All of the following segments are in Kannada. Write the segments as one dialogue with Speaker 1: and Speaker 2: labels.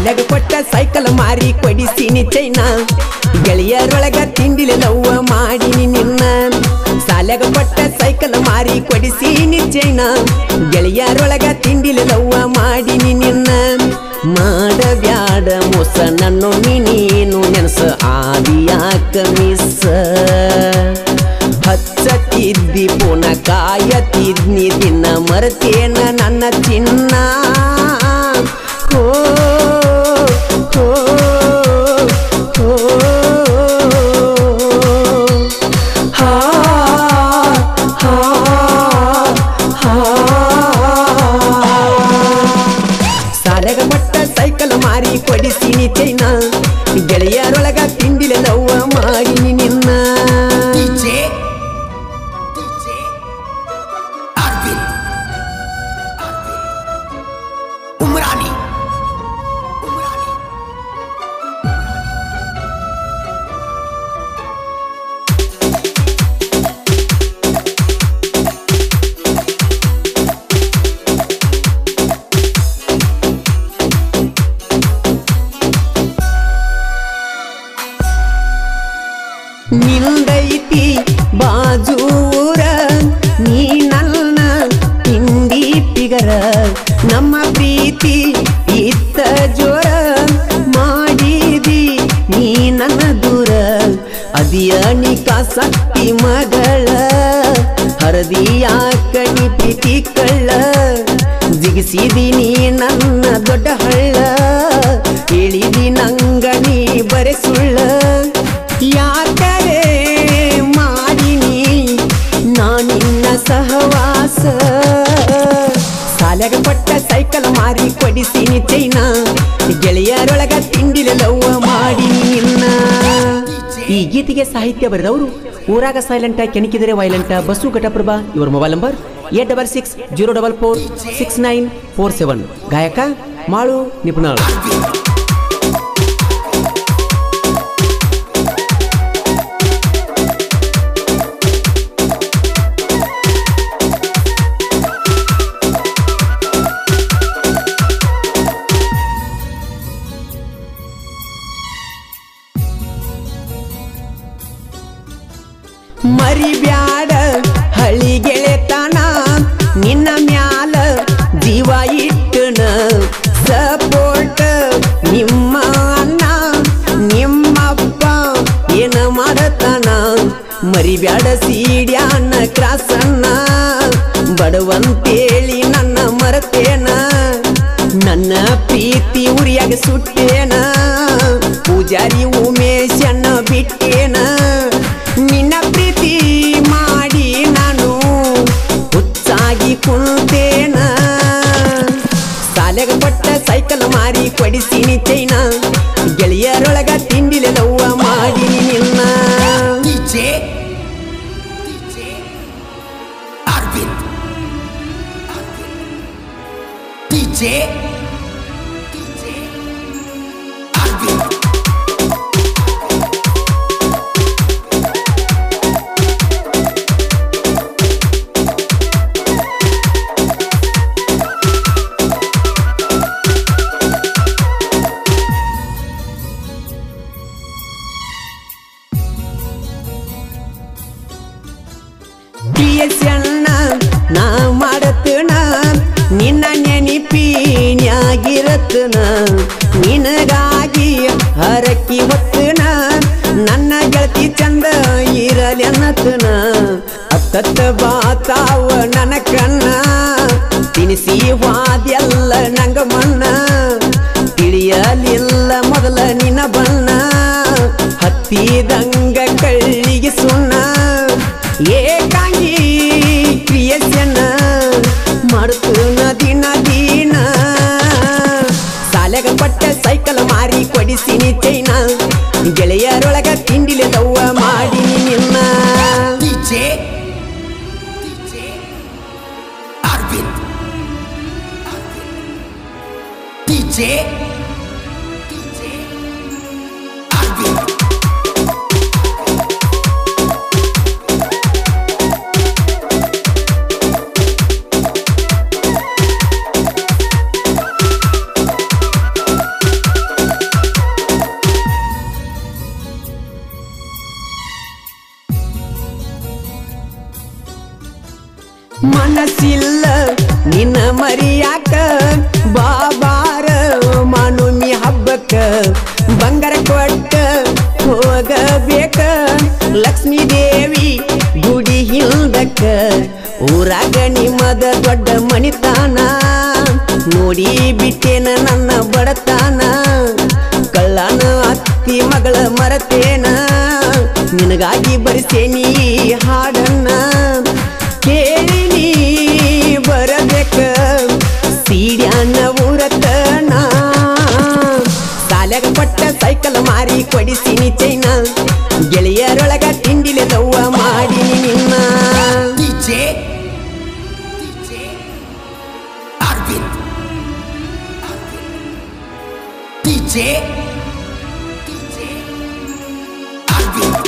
Speaker 1: ಸಾಲಗ ಕೊಟ್ಟ ಸೈಕಲ್ ಮಾರಿ ಕೊಡಿಸಿನಿ ಚೈನಾ ಗೆಳೆಯರೊಳಗ ತಿಂಡಿಲೆ ಲವ್ವ ಮಾಡಿನಿ ನಿನ್ನ ಸಾಲಗ ಕೊಟ್ಟ ಸೈಕಲ್ ಮಾರಿ ಕೊಡಿಸಿನಿ ಚೈನಾ ಗೆಳೆಯರೊಳಗ ತಿಂಡಿಲೆ ಲವ್ವ ಮಾಡಿನಿ ನಿನ್ನ ಮಾಡಬ್ಯಾಡ ಮೋಸ ನನ್ನೊಮ್ಮೆ ನೀನು ನೆನಸ ಆದಿಯಾಕ ಮಿಸ್ಸ ಹಚ್ಚತಿದ್ದಿ ಪುನ ಕಾಯತಿದ್ನಿ ದಿನ ಮರತೇನ ನನ್ನ ಚಿನ್ನ ಹೋ ಹೋ ಹೋ ಹಾ ಹಾ ಹಾ ಸಾಲಗ ಮಟ್ಟ ಸೈಕಲ್ ಮಾರಿ ಕೊಡಿಸಿನಿ ಚೈನಾ ಗೆಳೆಯರೊಳಗ ತಿಂಡಿಲೆ ಲವ್ವ ಮಾಡಿನಿ ನಿನ್ನ
Speaker 2: DJ DJ Arvin Umrani Umrani
Speaker 1: ನಿಂದೈತಿ ಬಾಜೂರ ನೀ ನನ್ನ ತಿಂಡಿ ಪಿಗರ ನಮ್ಮ ಪ್ರೀತಿ ಇತ್ತ ಜೋರ ಮಾಡಿದಿ ನೀ ನನ್ನ ದೂರ ಅದಿಯ ನಿಕಾಸಕ್ತಿ ಮಗಳ ಹರದಿಯ ಕಣಿ ಪ್ರೀತಿ ಕಳ್ಳ ಜಿಗಿಸಿದಿ ನೀ ನನ್ನ ದೊಡ್ಡ ಹಳ್ಳ ಹೇಳಿದಿ ನಂಗ ನೀ ಬರೆ ಸುಳ್ಳ ಯಾಕರೆ ಮಾಡಿನಿ ನಾನಿನ್ನ ಸಹವಾಸ ಸಾಲಗ ಪಟ್ಟ ಸೈಕಲ್ ಮಾರಿ ಕೊಡಿಸಿನಿ ಚೈನಾ ಗೆಳೆಯರೊಳಗ ತಿಂಡಿಲೆ ಲವ್ವ ಮಾಡಿನಿ ಇನ್ನ ಈ ಗೀತೆಗೆ ಸಾಹಿತ್ಯ ಬರೆದವರು ಊರಾಗ ಸೈಲೆಂಟ ಕೆಣಕಿದರೆ ವೈಲೆಂಟ ಬಸ್ಸು ಘಟಪ್ರಭಾ ಇವರ mobile number eight double six zero double four six nine four seven ಗಾಯಕ ಮಾಳು ನಿಪುಣಾಳು ಮರಿಬ್ಯಾಡ ಹಳಿ ಗೆಳೆತನ ನಿನ್ನ ಮ್ಯಾಲ ಜೀವ ಇಟ್ಟನ ಸಪೋರ್ಟ್ ನಿಮ್ಮ ಅಣ್ಣ ನಿಮ್ಮಪ್ಪ ಏನ ಮಾಡತನ ಮರಿಬ್ಯಾಡ ಸೀಡ್ಯಾನ ಕ್ರಾಸನ್ನ ಬಡವಂತೇಳಿ ನನ್ನ ಮರತೇನ ನನ್ನ ಪ್ರೀತಿ ಉರಿಯಾಗ ಸುಟ್ಟೇನ ಪೂಜಾರಿ ಉಮೇಶನ್ನ ಬಿಟ್ಟೇನ ನಿನ್ನ ಪ್ರೀತಿ ಮಾಡಿ ನಾನು ಹುಚ್ಚಾಗಿ ಕುಂತೇನ ಸಾಲೆಗ ಪಟ್ಟ ಸೈಕಲ್ ಮಾರಿ ಕೊಡಿಸಿನಿ ಚೈನಾ ಗೆಳೆಯರೊಳಗ ತಿಂಡಿಲೆ ಲವ್ವ ಮಾಡಿನಿ ನಿನ್ನ
Speaker 2: DJ DJ Arvin DJ DJ Arvin
Speaker 1: ಪ್ರಿಯಸಣ್ಣ ನಾ ಮಾಡತನ ನಿನ್ನ ನೆನಿಪಿನ್ಯಾಗಿರತನ ನಿನಗಾಗಿ ಹರಕಿ ಹೊತ್ತನ ನನ್ನ ಗೆಳತಿ ಚಂದ ಇರಲೆನ್ನತನ ಅತ್ತತ್ತ ಬಾತಾವ ನನ್ನ ಕಣ್ಣ ತಿನಿಸಿ ವಾದ್ಯಲ್ಲ ನಂಗ ಮಣ್ಣ ತಿಳಿಯಲಿಲ್ಲ ಮೊದಲ ನಿನ್ನ ಬಣ್ಣ ಹತ್ತಿದಂಗ ಕಳ್ಳಿಗೆ ಸುಣ್ಣ ಏಕಾಂಗಿ ಕ್ರಿಯಸನ ಮಾಡ್ತನ ದಿನ ದಿನ ಸಾಲೆಗ ಪಟ್ಟ ಸೈಕಲ್ ಮಾರಿ ಕೊಡಿಸಿನಿ ಚೈನಾ ಗೆಳೆಯರೊಳಗ ತಿಂಡಿಲೆ ದವ್ವ ಮಾಡಿನಿ ನಿನ್ನ
Speaker 2: DJ DJ Arvin DJ DJ Arvin
Speaker 1: ಮನಸ್ಸಿಲ್ಲ ನಿನ್ನ ಮರಿಯಾಕ ಬಾಬಾರ ಮಾನುಮಿ ಹಬ್ಬಕ್ಕ ಬಂಗಾರ ಕೊಟ್ಟ ಹೋಗಬೇಕ ಲಕ್ಷ್ಮೀ ದೇವಿ ಗುಡಿ ಹಿಂದಕ್ಕ ಊರಾಗ ನಿಮ್ಮದ ದೊಡ್ಡ ಮಣಿತಾನ ನೋಡಿ ಬಿಟ್ಟೇನ ನನ್ನ ಬಡತಾನ ಕಳ್ಳನ ಅತ್ತಿ ಮಗಳ ಮರತೇನ ನಿನಗಾಗಿ ಬರಿಸೇನಿ ಈ ಹಾಡನ್ನ ಕೇಳಿ ನೀ ಬರಬೇಕ ಸೀಡ್ಯಾನ ಊರತನ ಸಾಲ್ಯಾಗ ಪಟ್ಟ ಸೈಕಲ್ ಮಾರಿ ಕೊಡಿಸಿನಿ ಚೈನ ಗೆಳೆಯರೊಳಗ ತಿಂಡಿಲೆ ದವ್ವ ಮಾಡಿನಿ ನಿನ್ನ
Speaker 2: DJ DJ Arvind DJ DJ Arvind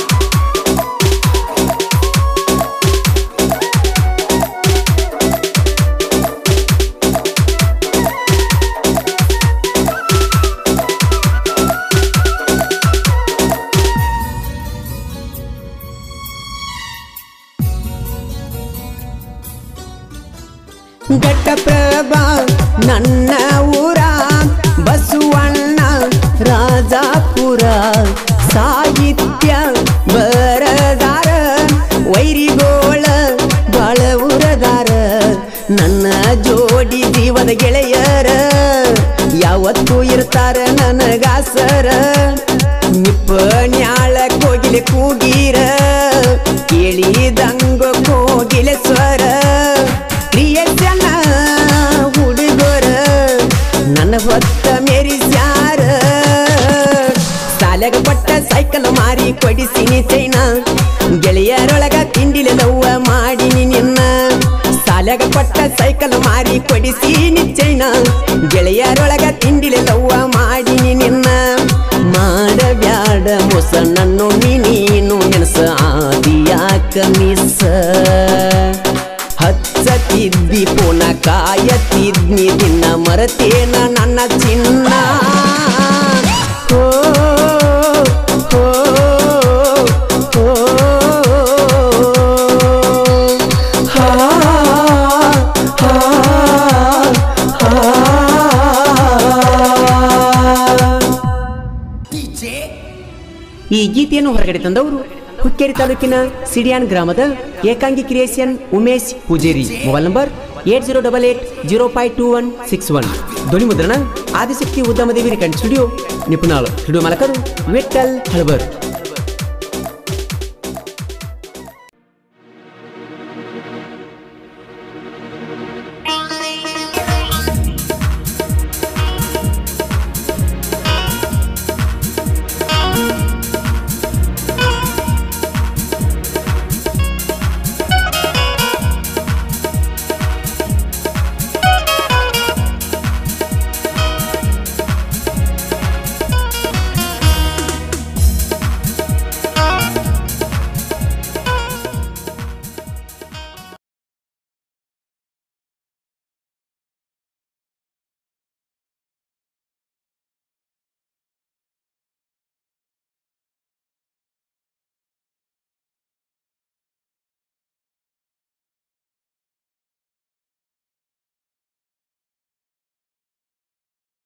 Speaker 1: Ghataprabha ನನ್ನ ಊರ ಬಸವಣ್ಣ ರಾಜಾಪುರ ಸಾಹಿತ್ಯ ಬರದಾರ ವೈರಿಗೋಳ ಬಾಳ ಉರದಾರ ನನ್ನ ಜೋಡಿ ಜೀವದ ಗೆಳೆಯರ ಯಾವತ್ತೂ ಇರ್ತಾರ ನನಗಾಸರ ನಿಪ್ಪ ನ್ಯಾಳ ಕೋಗಿಲೆ ಕೂಗೀರ ಕೇಳಿದಂಗ ಕೋಗಿಲೆ ಸ್ವರ ಕ್ರಿಯೇಷನ್ ಹುಡುಗರ ನನ್ನ ಹೊತ್ತ ಮೆರಿಸ್ಯಾರ ಸಾಲೆಗ ಪಟ್ಟ ಸೈಕಲ್ ಮಾರಿ ಕೊಡಿಸಿನಿ ಚೈನ ಗೆಳೆಯರೊಳಗ ತಿಂಡಿಲೆ ಲವ್ವ ಮಾಡಿನಿ ನಿನ್ನ ಸಾಲೆಗ ಪಟ್ಟ ಸೈಕಲ್ ಮಾರಿ ಕೊಡಿಸಿನಿ ಚೈನ ಗೆಳೆಯರೊಳಗ ತಿಂಡಿಲೆ ಲವ್ವ ಮಾಡಿನಿ ನಿನ್ನ ಮಾಡಬ್ಯಾಡ ಮೊಸ ನನ್ನೊಮ್ಮಿ ನೀನು ನೆನಸ ಆದಿಯಾಕ ಮಿಸ್ ಹಚ್ಚತಿದ್ದಿ ಪುನ ಕಾಯತಿದ್ನಿ ದಿನ ಮರತೇನ ನನ್ನ ಚಿನ್ನ ಓ, ಓ, ಓ, ಹಾ, ಹಾ, ಹಾ.
Speaker 2: DJ
Speaker 1: ಈ ಗೀತೆಯನ್ನು ಹೊರಗಡೆ ತಂದವರು ಹುಕ್ಕೇರಿ ತಾಲೂಕಿನ ಸಿಡಿಯಾನ್ ಗ್ರಾಮದ ಏಕಾಂಗಿ creation Umesh Pujeri mobile number eight zero double eight zero five two one six one ಧ್ವನಿ ಮುದ್ರಣ ಆದಿಶಕ್ತಿ ಉದ್ಯಮದೇವಿ ರಿಕಂಡ್ ಸ್ಟುಡಿಯೋ ನಿಪುಣಾಳು ಸ್ಟುಡಿಯೋ ಮಾಲಕರು ವಿಠಲ್ ಹಳಬರ್